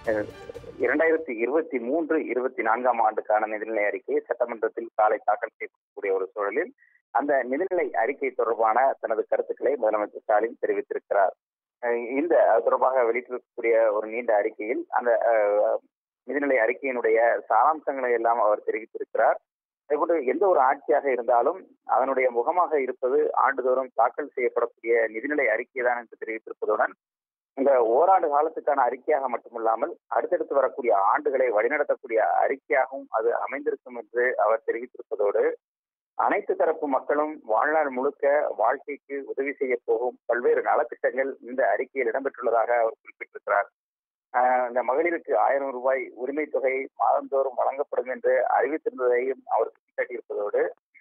அஹ், இரண்டாயிரத்தி இருபத்தி மூன்று இருபத்தி நான்காம் ஆண்டுக்கான நிதிநிலை அறிக்கையை சட்டமன்றத்தில் காலை தாக்கல் செய்யக்கூடிய ஒரு சூழலில் அந்த நிதிநிலை அறிக்கை தொடர்பான தனது கருத்துக்களை முதலமைச்சர் ஸ்டாலின் தெரிவித்திருக்கிறார் அஹ், இந்த அது தொடர்பாக வெளியிட்டிருக்கக்கூடிய ஒரு நீண்ட அறிக்கையில் அந்த அஹ், நிதிநிலை அறிக்கையினுடைய சாராம்சங்களை எல்லாம் அவர் தெரிவித்திருக்கிறார் அதேபோன்று எந்த ஒரு ஆட்சியாக இருந்தாலும் அதனுடைய முகமாக இருப்பது ஆண்டுதோறும் தாக்கல் செய்யப்படக்கூடிய நிதிநிலை அறிக்கை தான் என்று தெரிவித்திருப்பதுடன் இந்த ஓராண்டு காலத்துக்கான அறிக்கையாக மட்டுமில்லாமல் அடுத்தடுத்து வரக்கூடிய ஆண்டுகளை வழிநடத்தக்கூடிய அறிக்கையாகவும் அது அமைந்திருக்கும் என்று அவர் தெரிவித்திருப்பதோடு அனைத்து தரப்பு மக்களும் வாழ்நாள் முழுக்க வாழ்க்கைக்கு உதவி செய்ய போகும் பல்வேறு நலத்திட்டங்கள் இந்த அறிக்கையில் இடம்பெற்றுள்ளதாக அவர் குறிப்பிட்டிருக்கிறார் ஆஹ் இந்த மகளிருக்கு ஆயிரம் ரூபாய் உரிமை தொகை மாதந்தோறும் வழங்கப்படும் என்று அறிவித்திருந்ததையும் அவர் சுட்டிக்காட்டியிருப்பதோடு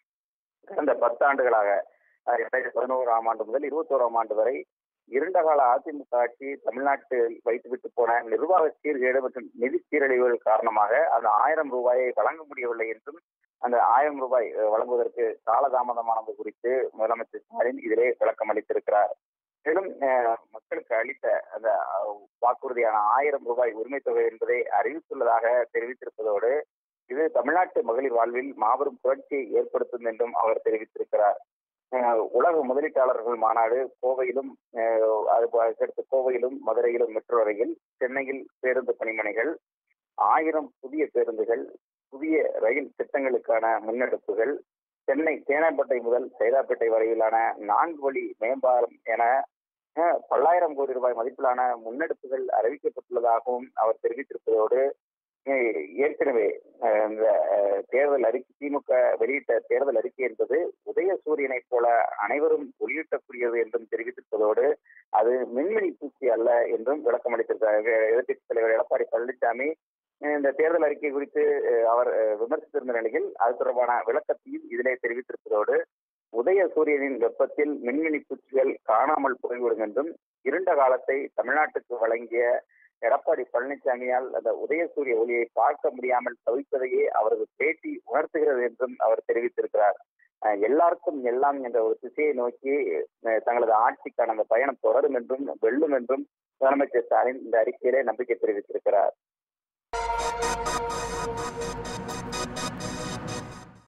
கடந்த பத்தாண்டுகளாக ஆஹ் இரண்டாயிரத்தி பதினோராம் ஆண்டு முதல் இருபத்தோராம் ஆண்டு வரை இருண்ட கால அதிமுக ஆட்சி தமிழ்நாட்டில் வைத்துவிட்டு போன நிர்வாக சீர்கேடு மற்றும் நிதி சீரழிவுகள் காரணமாக அந்த ஆயிரம் ரூபாயை வழங்க முடியவில்லை என்றும் அந்த ஆயிரம் ரூபாய் அஹ், வழங்குவதற்கு காலதாமதமானது குறித்து முதலமைச்சர் ஸ்டாலின் இதிலே விளக்கம் அளித்திருக்கிறார் மேலும் அஹ், மக்களுக்கு அளித்த அந்த அஹ், வாக்குறுதியான ஆயிரம் ரூபாய் உரிமை தொகை என்பதை அறிவித்துள்ளதாக தெரிவித்திருப்பதோடு இது தமிழ்நாட்டு மகளிர் வாழ்வில் மாபெரும் புரட்சியை ஏற்படுத்தும் என்றும் அவர் தெரிவித்திருக்கிறார் அஹ், உலக முதலீட்டாளர்கள் மாநாடு கோவையிலும் அஹ், அது அடுத்து கோவையிலும் மதுரையிலும் மெட்ரோ ரயில் சென்னையில் பேருந்து பணிமனைகள் ஆயிரம் புதிய பேருந்துகள் புதிய ரயில் திட்டங்களுக்கான முன்னெடுப்புகள் சென்னை தேனாம்பேட்டை முதல் சைதாப்பேட்டை வரையிலான நான்கு வழி மேம்பாலம் என அஹ், பல்லாயிரம் கோடி ரூபாய் மதிப்பிலான முன்னெடுப்புகள் அறிவிக்கப்பட்டுள்ளதாகவும் அவர் தெரிவித்திருப்பதோடு அஹ், ஏற்கனவே அஹ், இந்த அஹ், தேர்தல் அறிக்கை திமுக வெளியிட்ட தேர்தல் அறிக்கை என்பது உதய சூரியனைப் போல அனைவரும் ஒளியிட்டக்கூடியது என்றும் தெரிவித்திருப்பதோடு அது மின்மினி பூச்சி அல்ல என்றும் விளக்கம் அளித்திருக்கிறார் எதிர்க்கட்சித் தலைவர் எடப்பாடி பழனிசாமி அஹ், இந்த தேர்தல் அறிக்கை குறித்து அஹ், அவர் அஹ், விமர்சித்திருந்த நிலையில் அது தொடர்பான விளக்கத்தையும் இதிலே தெரிவித்திருப்பதோடு உதய சூரியனின் வெப்பத்தில் மின்மினி பூச்சிகள் காணாமல் போய்விடும் என்றும் இருண்ட காலத்தை தமிழ்நாட்டுக்கு வழங்கிய எடப்பாடி பழனிசாமியால் அந்த உதயசூரிய ஒளியை பார்க்க முடியாமல் தவிப்பதையே அவரது பேட்டி உணர்த்துகிறது என்றும் அவர் தெரிவித்திருக்கிறார் அஹ் எல்லாருக்கும் எல்லாம் என்ற ஒரு திசையை நோக்கி அஹ் தங்களது ஆட்சிக்கான அந்த பயணம் தொடரும் என்றும் வெல்லும் என்றும் முதலமைச்சர் ஸ்டாலின் இந்த அறிக்கையிலே நம்பிக்கை தெரிவித்திருக்கிறார்